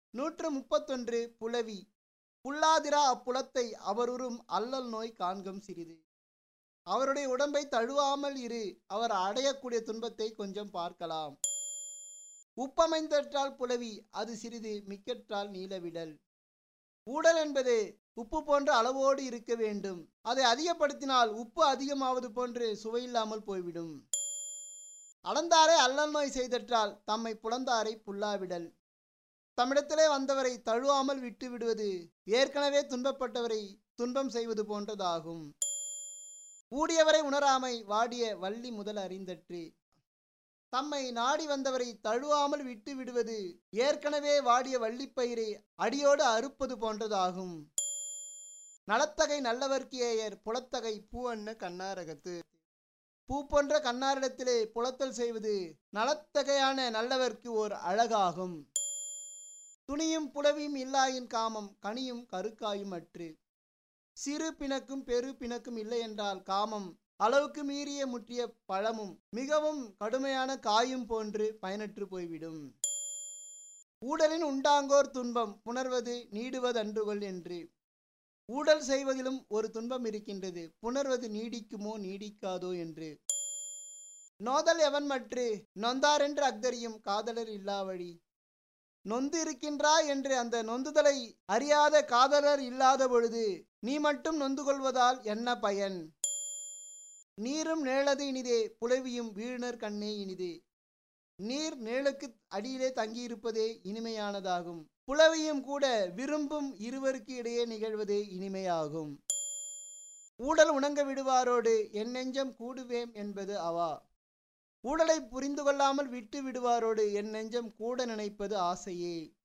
நூற்று முப்பத்தொன்று புலவி புல்லாதிரா அப்புலத்தை அவருறும் அல்லல் நோய் காண்கம் சிறிது அவருடைய உடம்பை தழுவாமல் இரு அவர் அடையக்கூடிய துன்பத்தை கொஞ்சம் பார்க்கலாம் உப்பமைந்தற்றால் புலவி அது சிறிது மிக்கற்றால் நீலவிடல் ஊடல் என்பது உப்பு போன்ற அளவோடு இருக்க வேண்டும் அதை அதிகப்படுத்தினால் உப்பு அதிகமாவது போன்று சுவையில்லாமல் போய்விடும் அளந்தாரை அல்லல் நோய் செய்தற்றால் தம்மை புலந்தாரை புல்லாவிடல் தம்மிடத்திலே வந்தவரை தழுவாமல் விட்டு விடுவது ஏற்கனவே துன்பப்பட்டவரை துன்பம் செய்வது போன்றதாகும் ஊடியவரை உணராமை வாடிய வள்ளி முதல் அறிந்தற்று தம்மை நாடி வந்தவரை தழுவாமல் விட்டு விடுவது ஏற்கனவே வாடிய வள்ளிப்பயிரை அடியோடு அறுப்பது போன்றதாகும் நலத்தகை நல்லவர்க்கு ஏயர் புலத்தகை பூ அன்ன கண்ணாரகத்து பூ போன்ற கண்ணாரிடத்திலே புலத்தல் செய்வது நலத்தகையான நல்லவர்க்கு ஓர் அழகாகும் துணியும் புலவியும் இல்லாயின் காமம் கனியும் கருக்காயும் அற்று சிறு பிணக்கும் பெரு பிணக்கும் இல்லை என்றால் காமம் அளவுக்கு மீறிய முற்றிய பழமும் மிகவும் கடுமையான காயும் போன்று பயனற்று போய்விடும் ஊடலின் உண்டாங்கோர் துன்பம் புணர்வது நீடுவதன்றுகொள் என்று ஊடல் செய்வதிலும் ஒரு துன்பம் இருக்கின்றது புணர்வது நீடிக்குமோ நீடிக்காதோ என்று நோதல் எவன் மற்று நொந்தாரென்று அக்தரியும் காதலர் இல்லாவழி நொந்து இருக்கின்றாய் என்று அந்த நொந்துதலை அறியாத காதலர் இல்லாத பொழுது நீ மட்டும் நொந்து கொள்வதால் என்ன பயன் நீரும் நேளது இனிதே புலவியும் வீழ்னர் கண்ணே இனிதே நீர் நேளுக்கு அடியிலே தங்கியிருப்பதே இனிமையானதாகும் புலவியும் கூட விரும்பும் இருவருக்கு இடையே நிகழ்வதே இனிமையாகும் ஊடல் உணங்க விடுவாரோடு என் நெஞ்சம் கூடுவேம் என்பது அவா ஊடலை புரிந்து கொள்ளாமல் விட்டு விடுவாரோடு என் நெஞ்சம் கூட நினைப்பது ஆசையே